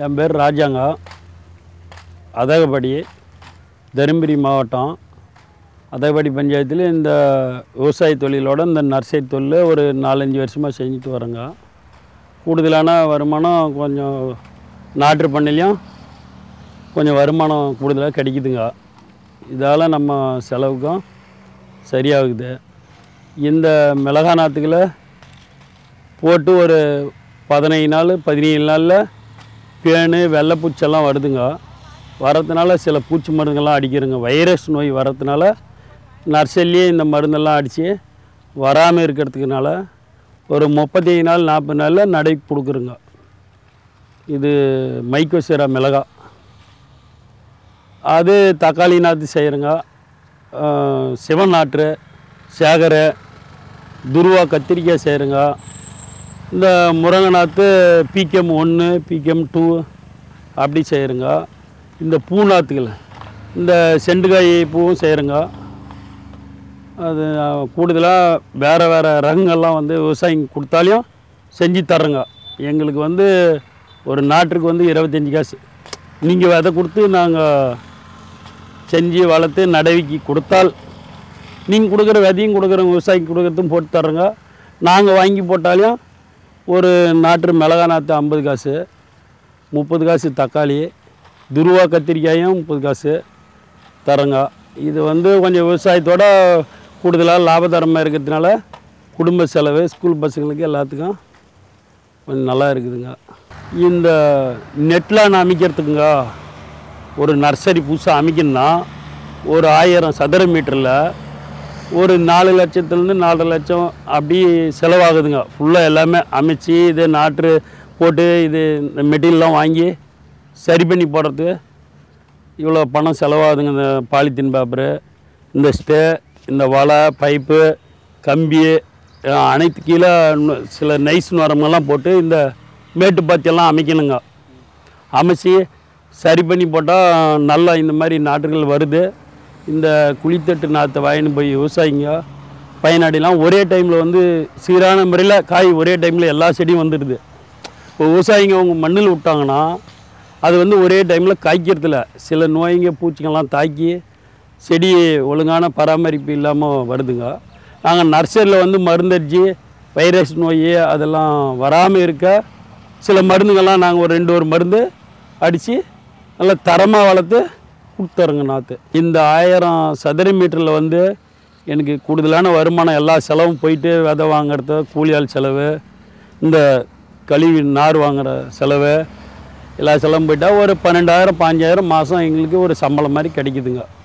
என் பேர் ராஜாங்க அதகப்படி தருமபுரி மாவட்டம் அதகப்படி பஞ்சாயத்தில் இந்த விவசாய தொழிலோட இந்த நர்சரி தொழில் ஒரு நாலஞ்சு வருஷமாக செஞ்சுட்டு வரேங்க கூடுதலான வருமானம் கொஞ்சம் நாட்டு பண்ணையிலையும் கொஞ்சம் வருமானம் கூடுதலாக கிடைக்குதுங்க இதால் நம்ம செலவுக்கும் சரியாகுது இந்த மிளகா நாற்றுகளை போட்டு ஒரு பதினைஞ்சு நாள் பதினேழு நாளில் பேனு வெள்ளைப்பூச்செல்லாம் வருதுங்க வரதுனால சில பூச்சி மருந்துகள்லாம் அடிக்கிறோங்க வைரஸ் நோய் வரதுனால நர்சரிலேயே இந்த மருந்தெல்லாம் அடித்து வராமல் இருக்கிறதுக்குனால ஒரு முப்பத்தி நாள் நாற்பது நாளில் நடை கொடுக்குறோங்க இது மைக்கோசிரா மிளகா அது தக்காளி நாற்று செய்கிறோங்க சிவன் நாற்று சேகரை துருவா கத்திரிக்காய் செய்கிறோங்க இந்த முருங்கை நாற்று பிகேம் ஒன்று பிகேம் டூ அப்படி செய்கிறோங்க இந்த பூ நாற்றுகள் இந்த செண்டுக்காய் பூவும் செய்கிறோங்க அது கூடுதலாக வேறு வேறு ரகங்கள்லாம் வந்து விவசாயிங்க கொடுத்தாலையும் செஞ்சு தர்றோங்க எங்களுக்கு வந்து ஒரு நாட்டுக்கு வந்து இருபத்தஞ்சி காசு நீங்கள் விதை கொடுத்து நாங்கள் செஞ்சு வளர்த்து நடவிக்கு கொடுத்தால் நீங்கள் கொடுக்குற விதையும் கொடுக்குற விவசாயிக்கு கொடுக்குறதும் போட்டு தர்றோங்க நாங்கள் வாங்கி போட்டாலையும் ஒரு நாட்டு மிளகா நாற்று ஐம்பது காசு முப்பது காசு தக்காளி துருவா கத்திரிக்காயும் முப்பது காசு தரோங்க இது வந்து கொஞ்சம் விவசாயத்தோட கூடுதலாக லாபகரமாக இருக்கிறதுனால குடும்ப செலவு ஸ்கூல் பசங்களுக்கு எல்லாத்துக்கும் கொஞ்சம் நல்லா இருக்குதுங்க இந்த நெட்டில் அமைக்கிறதுக்குங்க ஒரு நர்சரி புதுசாக அமைக்கணும்னா ஒரு ஆயிரம் சதுர மீட்டரில் ஒரு நாலு லட்சத்துலேருந்து நாலரை லட்சம் அப்படி செலவாகுதுங்க ஃபுல்லாக எல்லாமே அமைச்சு இது நாற்று போட்டு இது இந்த மெட்டீரியல்லாம் வாங்கி சரி பண்ணி போடுறதுக்கு இவ்வளோ பணம் செலவாகுதுங்க இந்த பாலித்தீன் பேப்பரு இந்த ஸ்டே இந்த வலை பைப்பு கம்பி அஹ் அனைத்து கீழே நு- சில நைஸ் நரம்பெல்லாம் போட்டு இந்த மேட்டுப்பாத்தியெல்லாம் அமைக்கணுங்க அமைச்சு சரி பண்ணி போட்டால் நல்லா இந்த மாதிரி நாற்றுகள் வருது இந்த குழித்தட்டு நாற்றை வாங்கின்னு போய் விவசாயிங்க பயனாடிலாம் ஒரே டைமில் வந்து சீரான முறையில் காய் ஒரே டைமில் எல்லா செடியும் வந்துடுது இப்போ விவசாயிங்க அவங்க மண்ணில் விட்டாங்கன்னா அது வந்து ஒரே டைமில் காய்க்கிறதில்ல சில நோய்ங்க பூச்சிங்கெல்லாம் தாக்கி செடி ஒழுங்கான பராமரிப்பு இல்லாமல் வருதுங்க நாங்கள் நர்சரியில் வந்து மருந்தடிச்சு வைரஸ் நோய் அதெல்லாம் வராமல் இருக்க சில மருந்துங்கள்லாம் நாங்கள் ஒரு ரெண்டு ஒரு மருந்து அடித்து நல்லா தரமாக வளர்த்து கொடுத்துறோங்க நாற்று இந்த ஆயிரம் சதுர மீட்டரில் வந்து எனக்கு கூடுதலான வருமானம் எல்லா செலவும் போயிட்டு விதை வாங்குறது கூலி ஆள் செலவு இந்த கழிவு நார் வாங்குற செலவு எல்லா செலவும் போயிட்டா ஒரு பன்னெண்டாயிரம் பாஞ்சாயிரம் மாதம் எங்களுக்கு ஒரு சம்பளம் மாதிரி கிடைக்குதுங்க